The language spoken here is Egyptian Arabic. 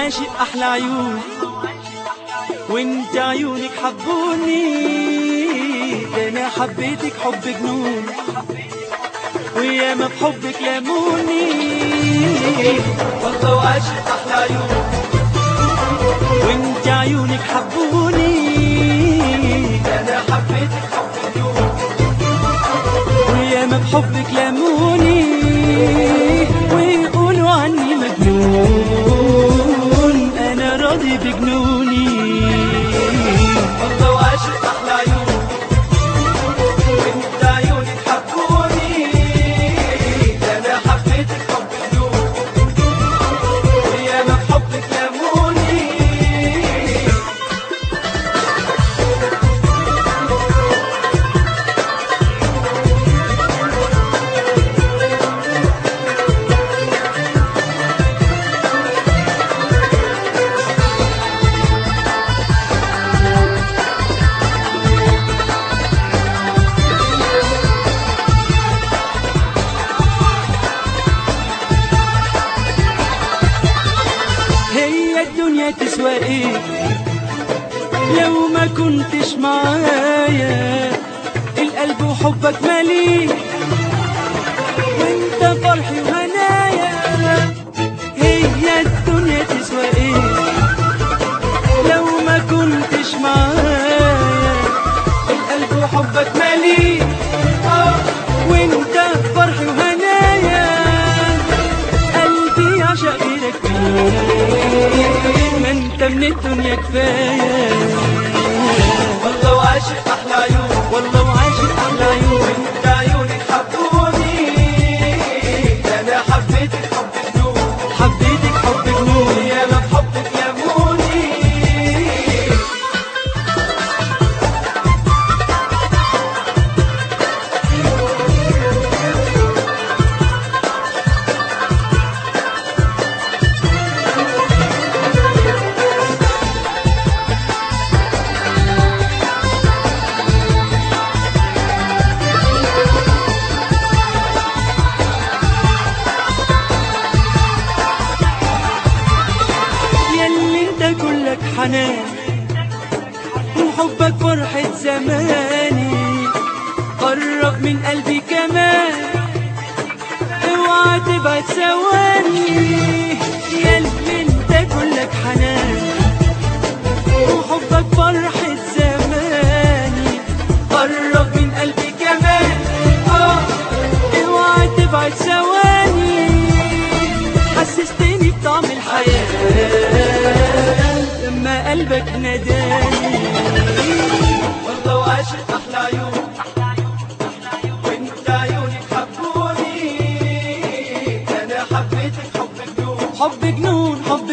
عاشق احلى عيون وانت عيونك حبوني ده انا حبيتك حب جنون وياما بحبك لاموني والله وعاشق احلى عيون وانت عيونك حبوني انا حبيتك حب اليوم وياما بحبك لاموني ويقولوا عني مجنون انا راضي بجنوني والله وعاشق احلى عيون وانت عيونك حبوني انا حبيتك حب اليوم وياما بحبك لاموني هي الدنيا تسوى ايه لو ما كنتش معايا القلب وحبك مالي وانت فرحي وهنايا هي الدنيا تسوى ايه لو ما كنتش معايا القلب وحبك مالي آه، وانت فرحي وهنايا قلبي عشق غيرك ما انت من الدنيا كفايه والله وعاشق احلى عيون والله وعاشق احلى عيون وانت عيونك حبوني انا حبيتك حب اليوم حبيتك حب جنون ياما بحبك لاموني ياللي انت كلك حنان وحبك فرحة زماني قرب من قلبي كمان اوعى تبعد ثواني ياللي انت كلك حنان وحبك فرحة زماني قرب من قلبي كمان اه اوعى تبعد ثواني حسستني بطعم الحياة لما قلبك ناداني والله وعاشق احلى عيون وانت عيونك حبوني انا حبيتك حب اليوم حب جنون حب